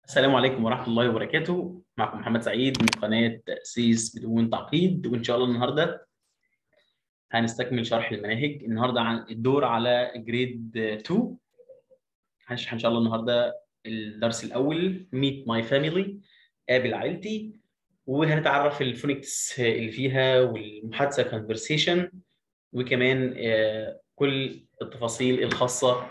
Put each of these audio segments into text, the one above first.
السلام عليكم ورحمة الله وبركاته معكم محمد سعيد من قناة تأسيس بدون تعقيد وإن شاء الله النهاردة هنستكمل شرح المناهج النهاردة عن الدور على جريد 2 هنشرح إن شاء الله النهاردة الدرس الأول Meet My Family قابل عائلتي وهنتعرف الفونكس اللي فيها والمحادثة conversation وكمان آه، كل التفاصيل الخاصة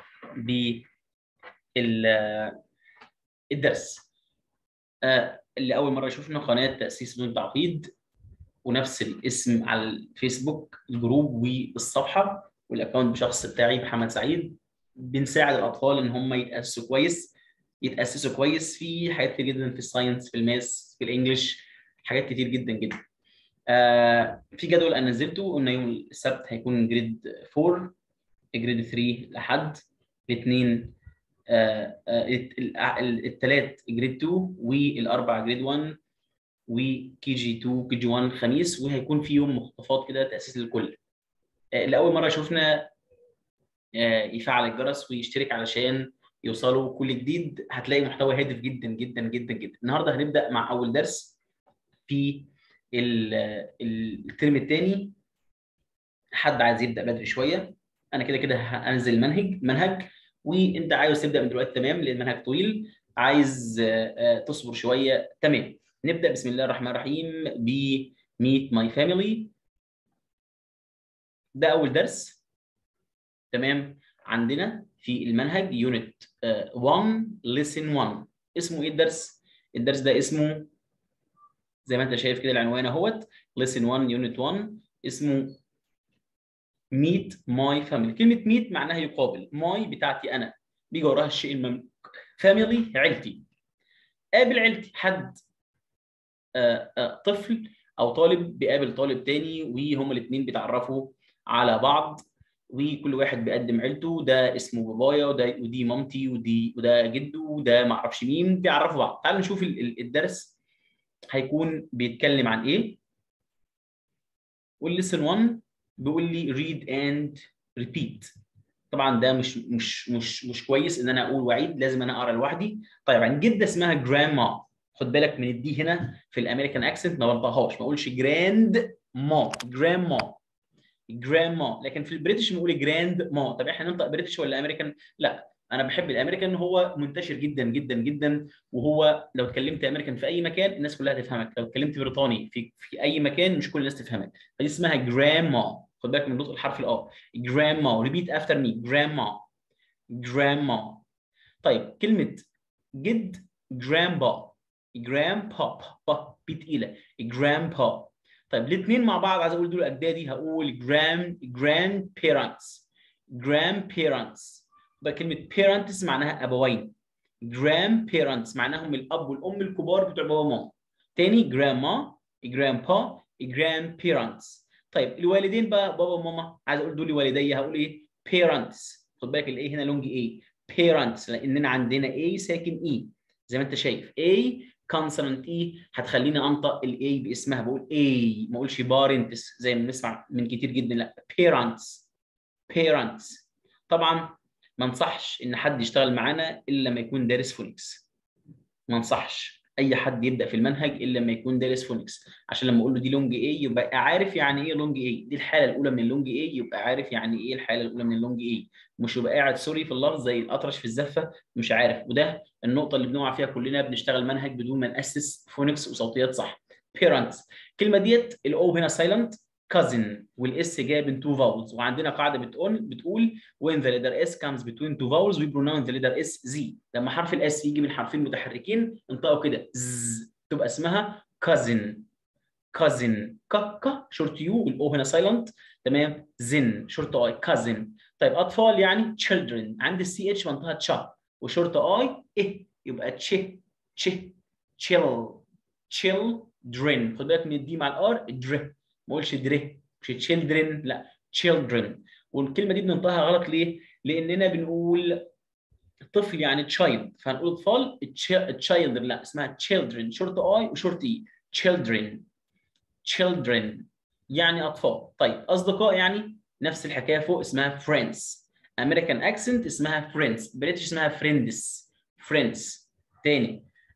بالدرس آه، اللي أول مرة يشوفنا قناة تأسيس بدون تعقيد ونفس الاسم على الفيسبوك الجروب والصفحة والأكونت بشخص بتاعي محمد سعيد بنساعد الأطفال إن هم يتأسسوا كويس يتأسسوا كويس في حاجات كتير جدا في الساينس في الماس في الإنجليش حاجات كتير جدا جدا آه في جدول انا نزلته قلنا يوم السبت هيكون جريد 4 جريد 3 لحد الاثنين آه آه الثلاث جريد 2 والاربع جريد 1 وكي جي 2 كي جي 1 خميس وهيكون في يوم مخطفات كده تاسيس للكل آه لاول مره شفنا آه يفعل الجرس ويشترك علشان يوصلوا كل جديد هتلاقي محتوى هادف جدا جدا جدا جدا النهارده هنبدا مع اول درس في الترم الثاني حد عايز يبدا بدري شويه انا كده كده هنزل المنهج منهج وانت عاوز تبدا من دلوقتي تمام لان المنهج طويل عايز تصبر شويه تمام نبدا بسم الله الرحمن الرحيم ب ميت ماي فاميلي ده اول درس تمام عندنا في المنهج يونت 1 ليسن 1 اسمه ايه الدرس الدرس ده اسمه زي ما انت شايف كده العنوان اهوت lesson 1 unit 1 اسمه meet my family كلمة meet معناها يقابل my بتاعتي أنا بيجي وراها الشيء المملوك family عيلتي قابل عيلتي حد آآ آآ طفل أو طالب بيقابل طالب تاني وهما الاثنين بيتعرفوا على بعض وكل واحد بيقدم عيلته ده اسمه بابايا وده ودي مامتي ودي وده جده وده معرفش مين بيعرفوا بعض تعالوا نشوف الدرس هيكون بيتكلم عن ايه والليسن 1 بيقول لي read and repeat طبعا ده مش مش مش مش كويس ان انا اقول وعيد لازم انا اقرا لوحدي طيب عن جده اسمها جراما خد بالك من الدي هنا في الامريكان اكسنت ما بنطقهاش ما اقولش جراند ما جراما جراما لكن في البريتش بنقول جراند ما طب احنا ننطق بريتش ولا امريكان لا انا بحب الامريكان هو منتشر جدا جدا جدا وهو لو اتكلمت امريكان في اي مكان الناس كلها تفهمك لو اتكلمت بريطاني في في اي مكان مش كل الناس تفهمك فدي اسمها جراما خد بالك من نطق الحرف الاه جراما ريبيت افتر مي جراما جراما طيب كلمه جد جرامبا جرامبا با بي تقيله جرامبا طيب الاثنين مع بعض عايز اقول دول اجدادي هقول جرام جراند بيرنتس جراند بيرنتس يبقى كلمة parents معناها أبوين grandparents معناهم الأب والأم الكبار بتوع بابا وماما تاني grandma grandpa grandparents طيب الوالدين بقى بابا وماما عايز أقول دول والدي هقول إيه parents خد بالك الإيه هنا لونج إيه parents لأننا عندنا A ساكن E زي ما أنت شايف A consonant E هتخليني أنطق ال A باسمها بقول A ما أقولش parents زي ما بنسمع من كتير جدا لا parents parents طبعا ما انصحش ان حد يشتغل معانا الا لما يكون دارس فونكس ما انصحش اي حد يبدا في المنهج الا لما يكون دارس فونكس عشان لما اقول له دي لونج اي يبقى عارف يعني ايه لونج اي دي الحاله الاولى من اللونج اي يبقى عارف يعني ايه الحاله الاولى من اللونج اي مش يبقى قاعد سوري في اللفظ زي الاطرش في الزفه مش عارف وده النقطه اللي بنقع فيها كلنا بنشتغل منهج بدون ما ناسس فونكس وصوتيات صح parents الكلمه ديت الاو هنا سايلنت cousin والاس جايه بين two vowels وعندنا قاعده بتقول بتقول when the letter s comes between two vowels we pronounce the letter s z لما حرف الاس يجي من حرفين متحركين انطقوا كده ز تبقى اسمها cousin cousin ك ك شورت يو والاو هنا سايلنت تمام زن شورت اي cousin طيب اطفال يعني children عند السي اتش منطقه تشا وشورت اي ايه يبقى تش تش chill children خد بالك من الدي مع الار در ما اقولش دري مش children لا children والكلمه دي بننطقها غلط ليه؟ لاننا بنقول طفل يعني child فهنقول اطفال child لا اسمها children شورت اي وشورت اي children children يعني اطفال طيب اصدقاء يعني نفس الحكايه فوق اسمها friends American accent اسمها friends British اسمها friends friends تاني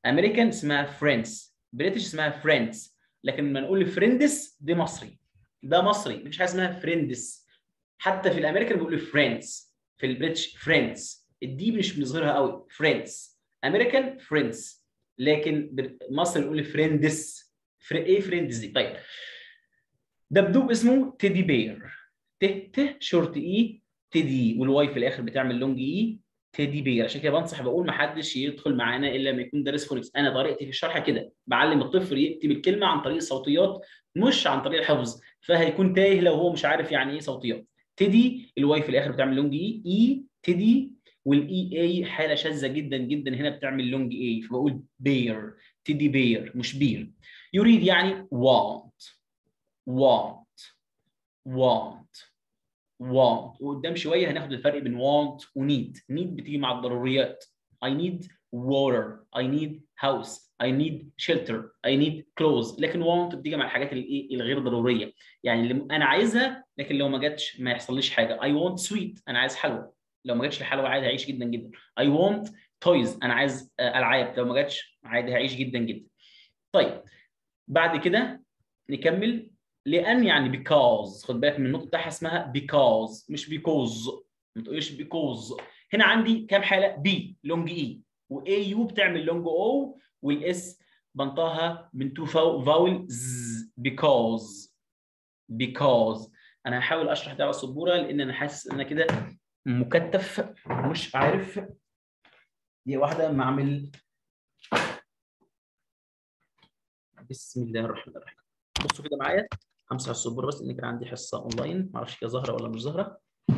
امريكان اسمها فريندز بريتش اسمها فريندز لكن لما نقول فريندس دي مصري ده مصري مفيش حاجه اسمها فريندس حتى في الامريكان بيقولوا فريندز في البريتش فريندز الدي مش بنظهرها قوي فريندز امريكان فريندز لكن مصر بنقول فريندس فري... ايه فريندز دي طيب دبدوب اسمه تيدي بير ت ت شورت اي تيدي والواي في الاخر بتعمل لونج اي تيدي بير عشان كده بنصح بقول ما حدش يدخل معانا الا لما يكون دارس فونكس انا طريقتي في الشرح كده بعلم الطفل يكتب الكلمه عن طريق الصوتيات مش عن طريق الحفظ فهيكون تايه لو هو مش عارف يعني ايه صوتيات تيدي الواي في الاخر بتعمل لونج اي اي تيدي والاي اي حاله شاذه جدا جدا هنا بتعمل لونج اي فبقول بير تيدي بير مش بير يريد يعني want want want want وقدام شويه هناخد الفرق بين want و need need بتيجي مع الضروريات I need water I need house I need shelter I need clothes لكن want بتيجي مع الحاجات الايه الغير ضروريه يعني اللي انا عايزها لكن لو ما جاتش ما يحصليش حاجه I want sweet انا عايز حلوى لو ما جاتش الحلوى عادي هعيش جدا جدا I want toys انا عايز العاب لو ما جاتش عادي هعيش جدا جدا طيب بعد كده نكمل لان يعني because خد بالك من النقطه بتاعها اسمها because مش because ما تقولش because هنا عندي كام حاله بي لونج اي واي يو بتعمل لونج او والاس بنطقها من تو فاول ز because because انا هحاول اشرح ده على السبوره لان انا حاسس ان انا كده مكتف مش عارف دي واحده ما اعمل بسم الله الرحمن الرحيم بصوا كده معايا همسح السبوره بس ان كان عندي حصه اونلاين ما اعرفش هي ظاهره ولا مش ظاهره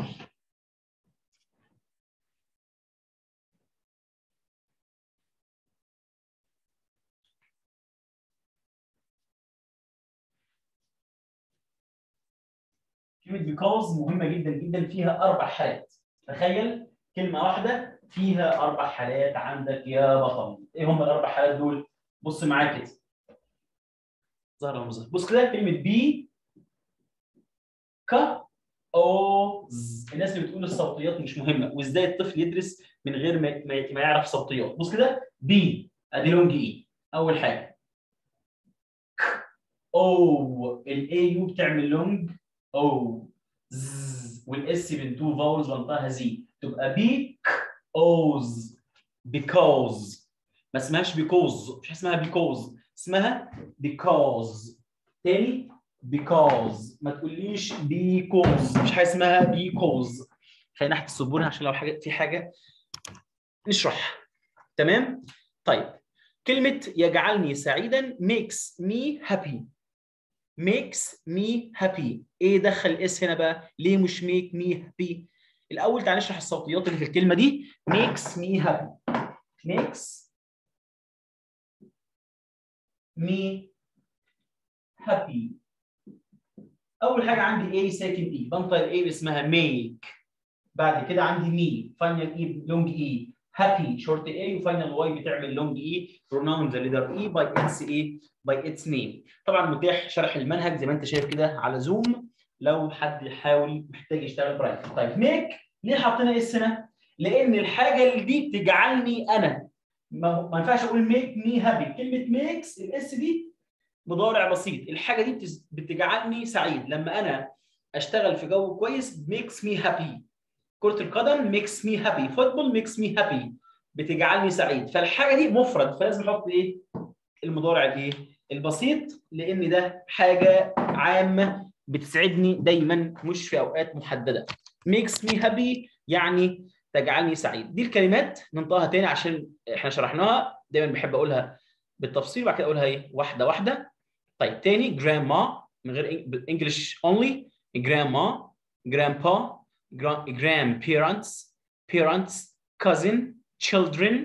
كلمه because مهمه جدا جدا فيها اربع حالات تخيل كلمه واحده فيها اربع حالات عندك يا بطل ايه هم الاربع حالات دول بص معايا كده ظهر ولا مش ظهر بص كده كلمه بي ك او ز الناس اللي بتقول الصوتيات مش مهمه وازاي الطفل يدرس من غير ما ما يعرف صوتيات بص كده بي ادي لونج اي اول حاجه ك او الاي يو بتعمل لونج او ز والاس بين تو فاولز بنطقها زي تبقى بي ك اوز because ما اسمهاش because مش اسمها because اسمها because تاني because ما تقوليش because مش حاجه اسمها because خلينا نحكي السبوره عشان لو حاجه في حاجه نشرح تمام طيب كلمه يجعلني سعيدا makes me happy makes me happy ايه دخل الاس هنا بقى ليه مش make me happy الاول تعال نشرح الصوتيات اللي في الكلمه دي makes me happy makes me happy اول حاجه عندي A ساكن E بنطق الاي اسمها make بعد كده عندي me فاينل E لونج E happy شورت A وفاينل Y بتعمل لونج E pronoun the letter E by its A by its name طبعا متاح شرح المنهج زي ما انت شايف كده على زوم لو حد يحاول محتاج يشتغل برايفت طيب make ليه حطينا اس هنا؟ لان الحاجه اللي دي بتجعلني انا ما, ما ينفعش اقول ميك مي هابي كلمه ميكس الاس دي مضارع بسيط الحاجه دي بتجعلني سعيد لما انا اشتغل في جو كويس ميكس مي هابي كره القدم ميكس مي هابي فوتبول ميكس مي هابي بتجعلني سعيد فالحاجه دي مفرد فلازم احط ايه المضارع الايه البسيط لان ده حاجه عامه بتسعدني دايما مش في اوقات محدده makes me happy يعني تجعلني سعيد دي الكلمات ننطقها تاني عشان احنا شرحناها دايما بحب اقولها بالتفصيل وبعد كده اقولها ايه واحده واحده طيب تاني grandma من غير انجلش only grandma grandpa grandparents parents cousin children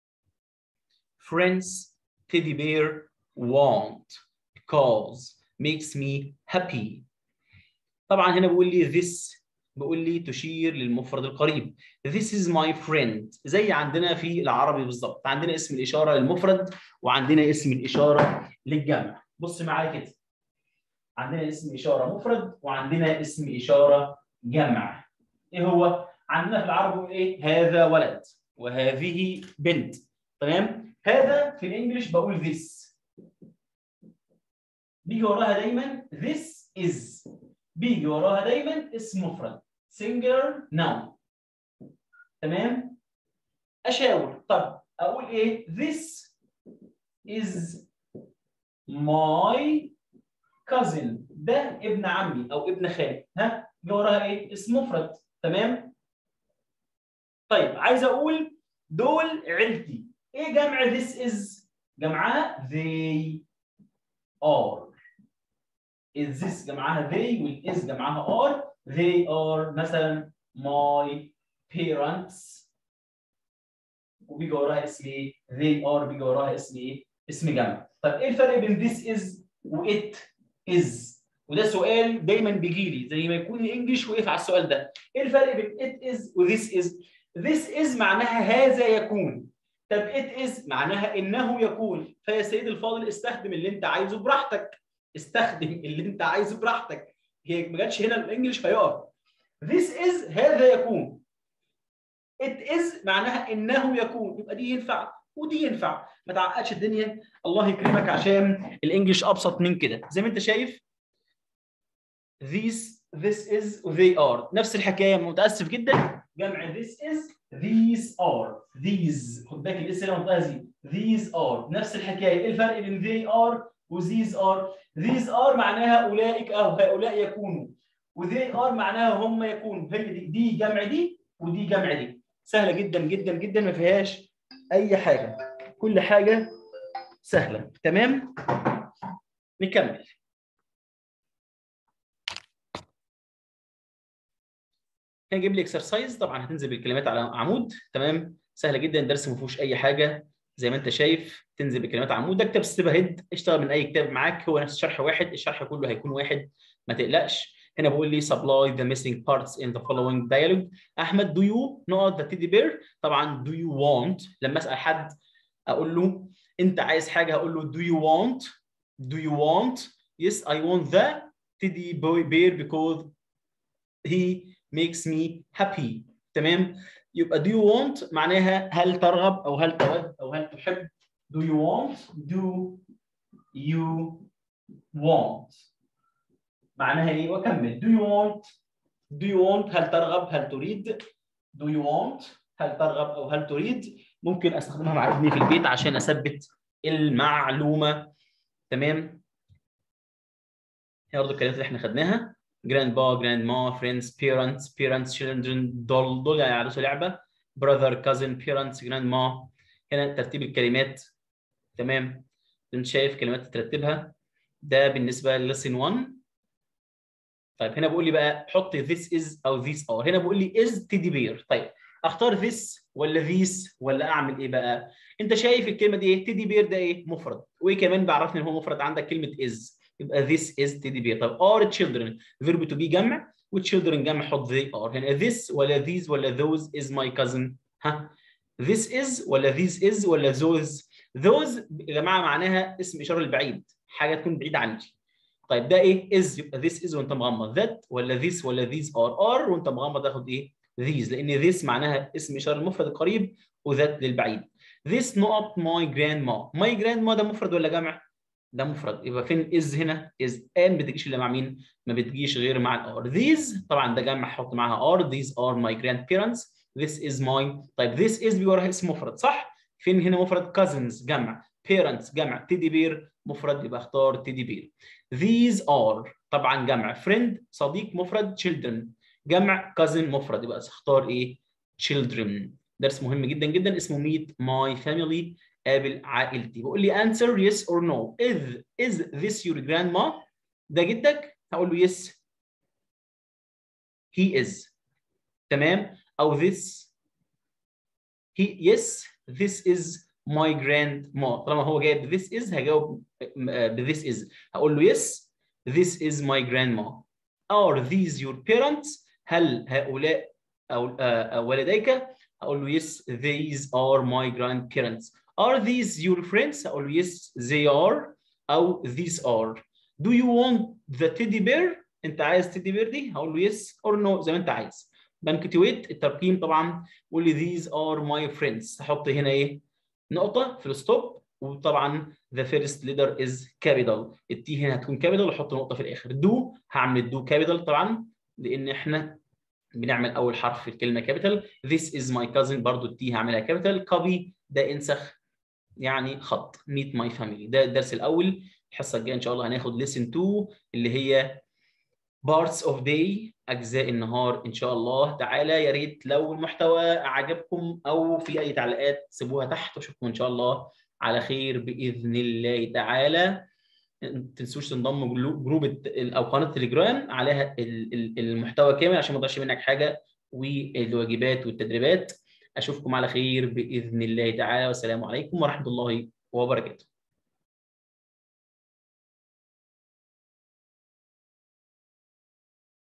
friends teddy bear want because makes me happy طبعا هنا بيقول لي this بيقول لي تشير للمفرد القريب this is my friend زي عندنا في العربي بالظبط عندنا اسم الاشاره للمفرد وعندنا اسم الاشاره للجمع بص معايا كده عندنا اسم اشاره مفرد وعندنا اسم اشاره جمع ايه هو عندنا في العربي ايه هذا ولد وهذه بنت تمام هذا في الانجليش بقول this بيجي وراها دايما this is بيجي وراها دايما اسم مفرد singular noun تمام اشاور طب اقول ايه this is my cousin ده ابن عمي او ابن خالي ها جه وراها ايه اسم مفرد تمام طيب عايز اقول دول عيلتي ايه جمع this is جمعها they are is this جمعها they والاس جمعها are they are مثلا my parents وبيجي وراها اسم ايه they are بيجي وراها اسم ايه اسم جمع طب ايه الفرق بين this is و it is وده سؤال دايما بيجي لي زي ما يكون الانجليش وقف على السؤال ده ايه الفرق بين it is و this is this is معناها هذا يكون طب it is معناها انه يكون فيا سيدي الفاضل استخدم اللي انت عايزه براحتك استخدم اللي انت عايزه براحتك هي ما جاتش هنا الانجليش فيقف this is هذا يكون it is معناها انه يكون يبقى دي ينفع ودي ينفع ما تعقدش الدنيا الله يكرمك عشان الانجليش ابسط من كده زي ما انت شايف these this is they are نفس الحكايه متاسف جدا جمع this is these are these خد بالك الاس هنا منطقه زي these are نفس الحكايه ايه الفرق بين they are و these are these are معناها اولئك او هؤلاء يكونوا و they are معناها هم يكونوا هي دي دي جمع دي ودي جمع دي سهله جدا جدا جدا ما فيهاش اي حاجه كل حاجه سهله تمام نكمل هنجيب لي اكسرسايز طبعا هتنزل بالكلمات على عمود تمام سهله جدا درس ما فيهوش اي حاجه زي ما انت شايف تنزل بالكلمات على عمود ده كتاب ستيب هيد اشتغل من اي كتاب معاك هو نفس الشرح واحد الشرح كله هيكون واحد ما تقلقش هنا بقول لي supply the missing parts in the following dialogue احمد do you نقط the teddy bear طبعا do you want لما اسال حد اقول له انت عايز حاجه هقول له do you want do you want yes I want the teddy bear because he makes me happy تمام يبقى do you want معناها هل ترغب او هل تود او هل تحب do you want do you want معناها ايه واكمل do you want do you want هل ترغب هل تريد do you want هل ترغب او هل تريد ممكن استخدمها مع ابني في البيت عشان اثبت المعلومه تمام هي برضه الكلمات اللي احنا خدناها grandpa grandma friends parents parents children دول دول يعني عروسه لعبه brother cousin parents grandma هنا ترتيب الكلمات تمام انت شايف كلمات ترتبها ده بالنسبه للسن 1 طيب هنا بيقول لي بقى حط this is او this are هنا بيقول لي is teddy bear طيب اختار this ولا this ولا اعمل ايه بقى انت شايف الكلمه دي ايه teddy bear ده ايه مفرد وايه كمان بعرفني ان هو مفرد عندك كلمه is يبقى this is teddy bear طب are children verb to be جمع وchildren جمع حط they are هنا this ولا these ولا those is my cousin ها this is ولا this is ولا those those يا جماعه معناها اسم اشاره للبعيد حاجه تكون بعيده عني طيب ده ايه is يبقى this is وانت مغمض that ولا this ولا these are are وانت مغمض اخد ايه these لان this معناها اسم اشاره المفرد القريب وذات للبعيد this نقط my grandma my grandma ده مفرد ولا جمع ده مفرد يبقى فين is هنا is ان ما بتجيش الا مع مين ما بتجيش غير مع الار these طبعا ده جمع حط معاها are these are my grandparents this is my طيب this is بيوراها اسم مفرد صح فين هنا مفرد cousins جمع parents جمع teddy bear مفرد يبقى اختار teddy bear these are طبعا جمع friend صديق مفرد children جمع cousin مفرد يبقى اختار ايه children درس مهم جدا جدا اسمه meet my family قابل عائلتي بقول لي answer yes or no is is this your grandma ده جدك هقول له yes he is تمام او this he yes this is my grandma طالما هو جايب this is هجاوب ب this is هقول له yes this is my grandma are these your parents هل هؤلاء أو uh, والديك هقول له yes these are my grandparents are these your friends هقول له yes they are أو these are do you want the teddy bear انت عايز teddy bear دي هقول له yes or no زي ما انت عايز بنكتويت الترقيم طبعا قول لي these are my friends هحط هنا ايه نقطه في الستوب وطبعا the first letter is capital التي هنا هتكون capital واحط نقطه في الاخر دو هعمل الدو capital طبعا لان احنا بنعمل اول حرف في الكلمه capital this is my cousin برضو التي هعملها capital copy ده انسخ يعني خط meet my family ده الدرس الاول الحصه الجايه ان شاء الله هناخد lesson 2 اللي هي parts of day اجزاء النهار ان شاء الله تعالى يا ريت لو المحتوى عجبكم او في اي تعليقات سيبوها تحت واشوفكم ان شاء الله على خير باذن الله تعالى ما تنسوش تنضموا جروب او قناه تليجرام عليها المحتوى كامل عشان ما تضيعش منك حاجه والواجبات والتدريبات اشوفكم على خير باذن الله تعالى والسلام عليكم ورحمه الله وبركاته